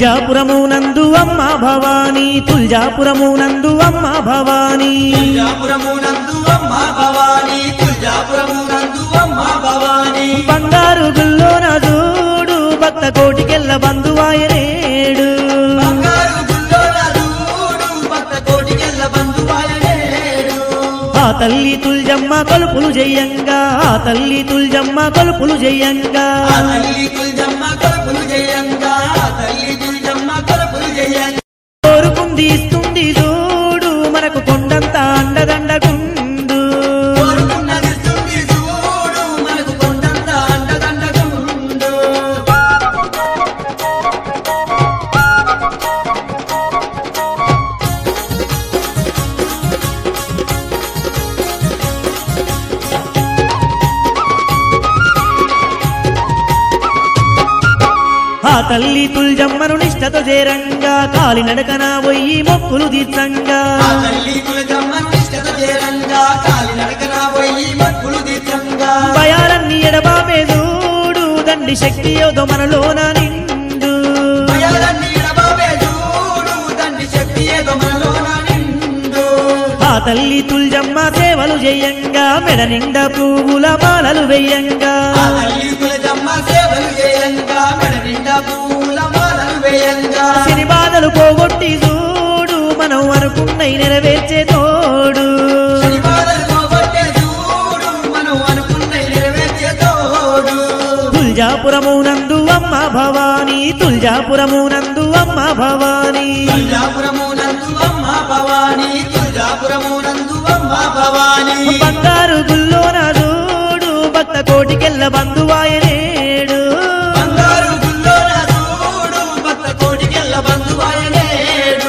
తుల్జాపురమునందు అమ్మ భవానీ తుల్జాపురమునందు అమ్మ భవానీ తుల్జాపురమునందు అమ్మ భవానీ తుల్జాపురమునందు అమ్మ భవానీ బంగారు గుల్లోన చూడు భక్త కోటికెళ్ళ బంధువాయనేడు బంగారు గుల్లోన చూడు భక్త కోటికెళ్ళ బంధువాయనేడు ఆ తల్లి తుల్జమ్మ కొలుపులు జయంగా ఆ తల్లి తుల్జమ్మ కొలుపులు జయంగా ఆ తల్లి తుల్జమ్మ కొలుపులు జయంగా ఆ తల్లి తుల్జమ్మ కొలుపులు జయంగా కోరుకుంది ఇస్తుంది చూడు మనకు కొండంత అండదండగుండు కోరుకున్నది ఇస్తుంది చూడు మనకు కొండంత అండదండగుండు ఆ తల్లి తుల్జమ్మను నిష్టతో చేరంగా కాలి నడకన పోయి మొక్కులు తీర్చంగా ఆ తల్లి తులజమ్మ నిష్టత చేరంగా కాలి నడకన పోయి మక్కులు తీర్థంగా భయాలన్నీ ఎడబాపే చూడు దండి శక్తి యోధ మనలోన నిండు భయాలన్నీ ఎడబాబే చూడు తండ్రి శక్తి ఏదో మనలోన నిండు ఆ తల్లి తుల్జమ్మ సేవలు చేయంగా మెడ నిండా పువ్వుల మాలలు వెయ్యంగా ఆ తల్లి తులజమ్మ సేవలు చేయంగా మెడ నిండా పూల మాలలు వేయంగా శని బాధలు పోగొట్టి చూడు మనం అనుకున్నై నెరవేర్చే తోడు శనివారాలు పోగొట్టే చూడు మనం అనుకున్నవి నెరవేర్చే తోడు తుల్జాపురమునందు అమ్మ భవానీ తుల్జాపురమునందు అమ్మ భవానీ తుల్జాపురమునందు అమ్మ భవానీ తుల్జాపురమునందు అమ్మ భవానీ బంగారు గుల్లోన చూడు భక్త కోటికెళ్ళ బంధువాయనేడు బంగారు గుల్లోన చూడు భక్త కోటికెళ్ళ బంధువాయనేడు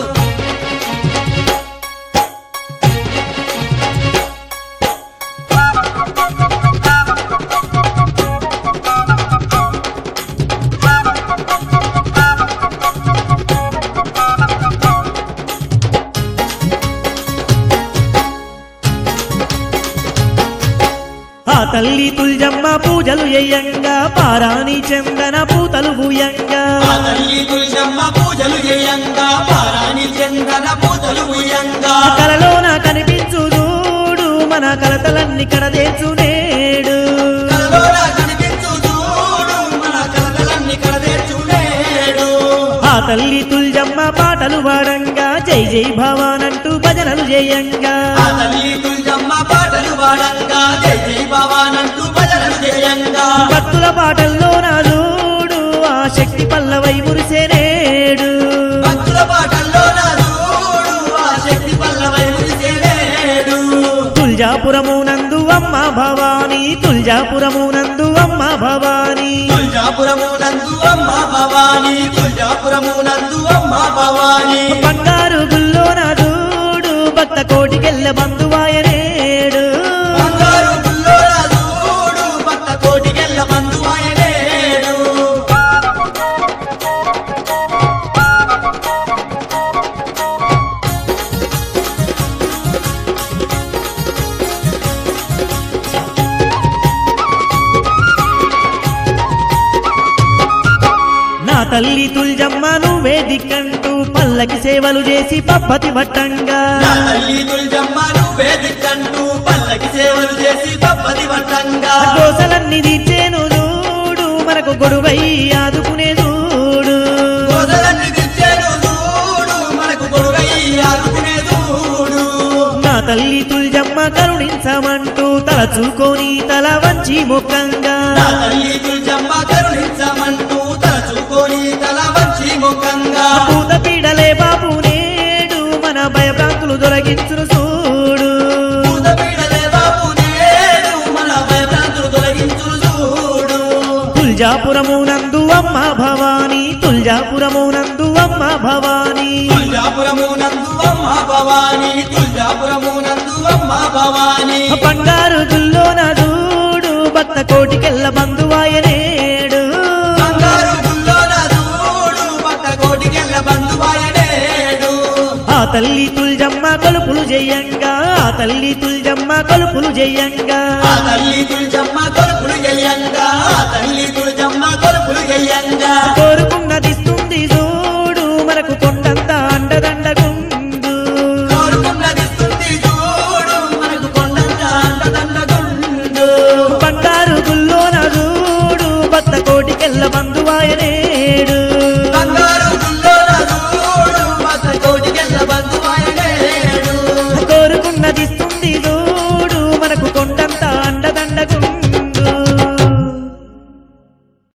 ఆ తల్లి తుల్జమ్మ పూజలు చేయంగా పారాణి చందన పూతలు భూయంగా ఆ తల్లి తులసమ్మ పూజలు చేయంగా పారాణి చందన పూజలు ఉయ్యంగా కలలోన కనిపించు చూడు మన కలతలన్నీ కడదేచు నేడు కలలోన కనిపించు చూడు మన కలతలన్నీ కడదేర్చునేడు ఆ తల్లి తుల్జమ్మ పాటలు పాడంగా జై జై భవానంటూ భజనలు చేయంగా ఆ తల్లి తులసమ్మ పాటలు పాడంగా జై జై భవానంటూ భజనలు చేయంగా భక్తుల పాటల్లో నా చూడు ఆ శక్తి పల్లవై మురిసేనేడు భక్తుల పాటల్లో నా చూడు ఆ శక్తి పల్లవై మురిసేనేడు తుల్జాపురమునందు అమ్మ భవానీ తుల్జాపురమునందు అమ్మ భవానీ తుల్జాపురము నందు అమ్మ భవానీ తుల్జాపురము నందు అమ్మ భవానీ బంగారు గుల్లోన చూడు భక్త కోటికెళ్ళ బంధువాయనేడు బంగారు గుల్లోన చూడు భక్త కోటికెళ్ళ బంధువాయనేడు నా తల్లి తుల్జమ్మ నువ్వే దిక్కంటూ పల్లకి సేవలు చేసి పబ్బతి పట్టంగా నా తల్లి తుల్జమ్మ నువ్వే దిక్కంటూ పల్లకి సేవలు చేసి పప్పది వట్టంగా దోసలన్నీ తీర్చేను చూడు మనకు గొడువై ఆదుకునే చూడు గోదలన్నీ తెచ్చాను చూడు మనకు గొడుగై ఆదుకునే చూడు నా తల్లి తుల్జమ్మ కరుణించమంటూ తలచుకొని తల వంచి ముఖంగా నా తల్లి తుల్జమ్మ కరుణించమంటూ తలచుకొని తల వంచి ముఖంగా పూత పీడలే బాబు నేడు మన భయభ్రాంతులు తొలగించును చూడు పూత పీడలే బాబు నేడు మన భయభ్రాంతులు తొలగించును చూడు తుల్జాపురము నందు అమ్మ భవానీ తుల్జాపురము నందు అమ్మ భవానీ తుల్జాపురము నందు అమ్మ భవానీ తుల్జాపురము నందు అమ్మ భవానీ బంగారు గుల్లోన చూడు భక్త కోటికెళ్ళ బంధువాయనేడు బంగారు గుల్లోన చూడు భక్త కోటికెళ్ళ బంధువాయనేడు ఆ తల్లి తుల్జమ్మ కొలుపులు జయంగా ఆ తల్లి తుల్జమ్మ కొలుపులు జయంగా ఆ తల్లి తుల్జమ్మ కొలుపులు చెయ్యంగా ఆ తల్లి తుల్జమ్మ కొలుపులు చెయ్యంగా కోరుకున్న